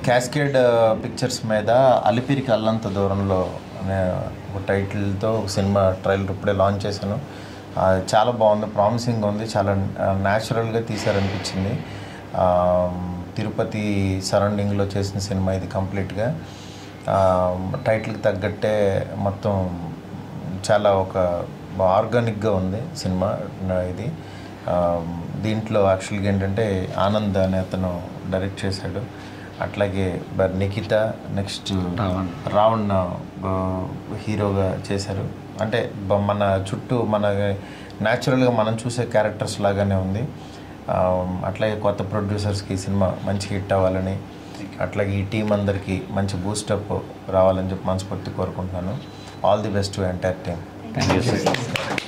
Cascade pictures మీద అలిపిరికి అల్లంత దూరంలో అనే ఒక టైటిల్తో ఒక సినిమా ట్రైలర్ ఇప్పుడే లాంచ్ చేశాను ఆ, చాలా బాగుంది ప్రామిసింగ్ ఉంది చాలా న్యాచురల్గా తీశారనిపించింది ఆ, తిరుపతి సరౌండింగ్లో చేసిన సినిమా ఇది కంప్లీట్గా టైటిల్కి తగ్గట్టే మొత్తం చాలా ఒక ఆర్గానిక్గా ఉంది సినిమా నా- ఇది ఆ, దీంట్లో యాక్చువల్గా ఏంటంటే ఆనంద్ అనే అతను డైరెక్ట్ చేశాడు అట్లాగే బ- నిఖిత నెక్స్ట్ రావణ్. రావణ్ ఆ, హీరోగా చేశారు అంటే బ- మన చుట్టూ మన న్యాచురల్గా మనం చూసే క్యారెక్టర్స్ లాగానే ఉంది ఆ, అట్లాగే కొత్త ప్రొడ్యూసర్స్కి ఈ సినిమా మంచి హిట్ అవ్వాలని అట్లాగే ఈ టీం అందరికీ మంచి బూస్టప్ రావాలని చెప్పి మనస్ఫూర్తి కోరుకుంటున్నాను all the best to entire team thank you sir